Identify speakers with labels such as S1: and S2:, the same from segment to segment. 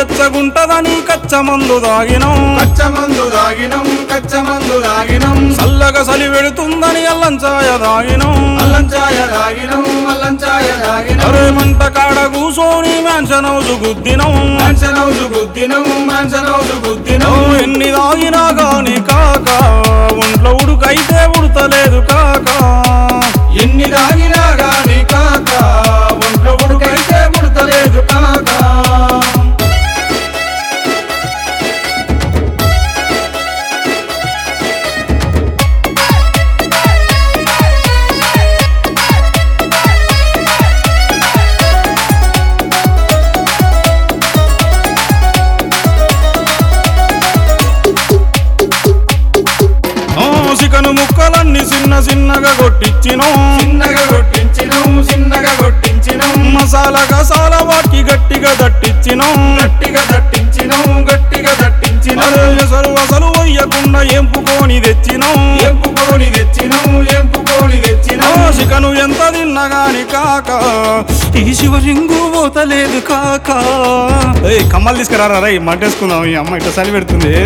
S1: ఎచ్చగుంటదని కచ్చమందు దాగినం
S2: కచ్చమందు దాగినం కచ్చమందు దాగినం
S1: చల్లగా సలి వెడుతుందని అల్లంచాయ దాగినం
S2: అల్లంచాయ దాగినం అల్లంచాయ దాగినం
S1: అరే మంట కాడ కూసోని మ్యాన్షన్ హౌస్ గుద్దినం
S2: మాంసనౌజు గుద్దినం మాంసనౌజు గుద్దినం
S1: ఎన్ని దాగినా గాని కాక ఒంట్లో ఉడుకైతే ఉడతలేదు కాక
S2: ఎన్ని దాగినా గాని కాక ఒంట్లో ఉడుకైతే ముడతలేదు కాక
S1: ఆ, చికను ముక్కలన్నీ చిన్న చిన్నగా కొట్టిచ్చినం
S2: చిన్నగా కొట్టించినం చిన్నగా కొట్టించినం
S1: మసాలా గసాల వాటి గట్టిగా దట్టిచ్చినం
S2: గట్టిగా దట్టించినం గట్టిగా దట్టించినం
S1: అరే ఎసరు అసలు వయ్యకుండా ఎంపుకొని తెచ్చినం
S2: ఎంపుకొని తెచ్చినం ఎంపుకొని
S1: ఆ,
S2: తెచ్చినం
S1: చికను ఎంత తిన్నా గాని కాక ఈ శివలింగు పోతలేదు కాక ఏయ్ కమ్మలు తీసుకురారా రై మంటేసుకుందాం ఈ అమ్మ ఇట్లా చలి పెడుతుంది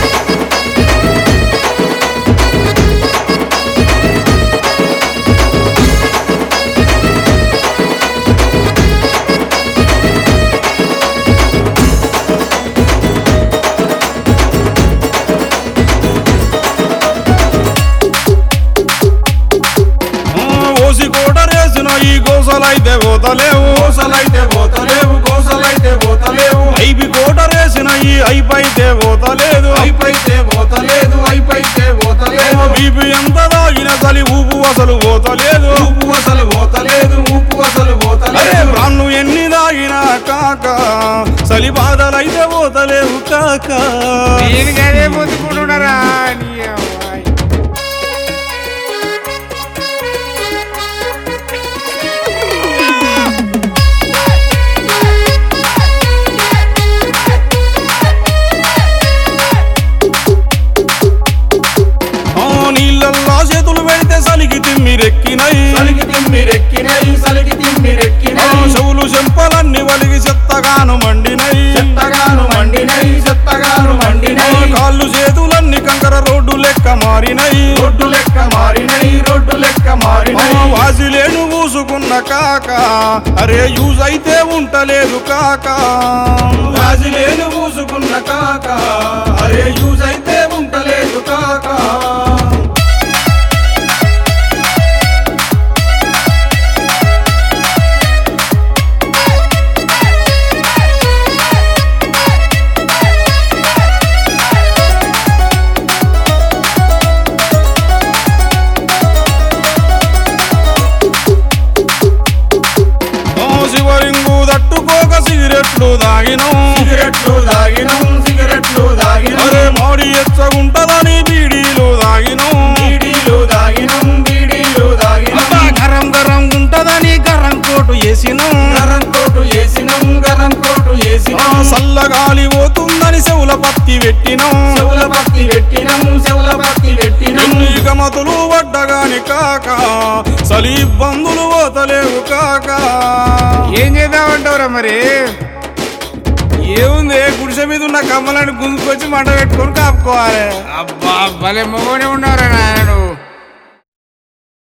S1: ఆ, ఓసి కోటరేసిన ఈ గోసలైతే పోతలేవు
S2: గోసలైతే పోతలేవు గోసలైతే పోతలేవు
S1: ఐపి కోటరేసిన ఈ ఐపైతే పోతలేదు
S2: అయిపైతే పోతలేదు అయిపైతే పోతలేదు
S1: బీపీ ఎంత దాగిన చలి ఊపు అసలు పోతలేదు
S2: ఉప్పు అసలు పోతలేదు ఉప్పు అసలు
S1: అరే
S2: పోతలేదు
S1: ప్రాణు ఎన్ని దాగినా కాక చలి బాధలైతే పోతలేవు కాక
S3: నేను అదే పొద్దుకుంటున్నారా నీ అమ్మాయి.
S1: ఆ, నీళ్ళల్లో చేతులు పెడితే చలికి తిమ్మిరెక్కినై
S2: సలికి తిమ్మిరెక్కినాయి సలికి
S1: ఆ,
S2: తిమ్మిరెక్కినాయి
S1: చెవులు చెంపలన్నీ వలిగి చెత్తగాను మండినై
S2: చెత్తగాను మండినాయి చెత్తగాను
S1: ఆ,
S2: మండినాయి
S1: కాళ్ళు చేతులన్నీ కంకర రోడ్డు లెక్క మారినై
S2: రోడ్డు లెక్క మారినాయి రోడ్డు లెక్క
S1: ఆ,
S2: మారినాయి
S1: వాసిలేను పూసుకున్న కాక అరే యూజ్ అయితే ఉంటలేదు కాక
S2: రాజులేను పూసుకున్న కాక అరే యూజ్ అయితే ఉంటలేదు కాక
S1: ఆ, శివలింగు తట్టుకోక సిగరెట్లు దాగినం
S2: సిగరెట్లు దాగినం సిగరెట్లు దాగినం
S1: అరే మాడి ఎచ్చగుంటదని బీడీలు దాగినం
S2: బీడీలు దాగినం బీడీలు దాగినం
S1: అబ్బా, గరం గరం ఉంటదని గరం కోటు వేసినం
S2: గరం కోటు వేసినం గరం కోటు
S1: ఆ,
S2: వేసినం
S1: చల్లగాలి పోతుందని చెవుల పత్తి పెట్టినం
S2: చెవుల పత్తి పెట్టినం చెవుల పత్తి పెట్టినం
S1: ఎన్ని గమతులు పడ్డగాని కాక చలి ఇబ్బందులు పోతలేవు కాక
S3: ఏం చేద్దామంటావురా మరి
S1: ఏముంది గుడిసె మీద ఉన్న కమ్మలని గుంజుకొచ్చి మంట పెట్టుకొని కాపుకోవాలి
S3: అబ్బా భలే మొగనే ఉన్నారా నాయన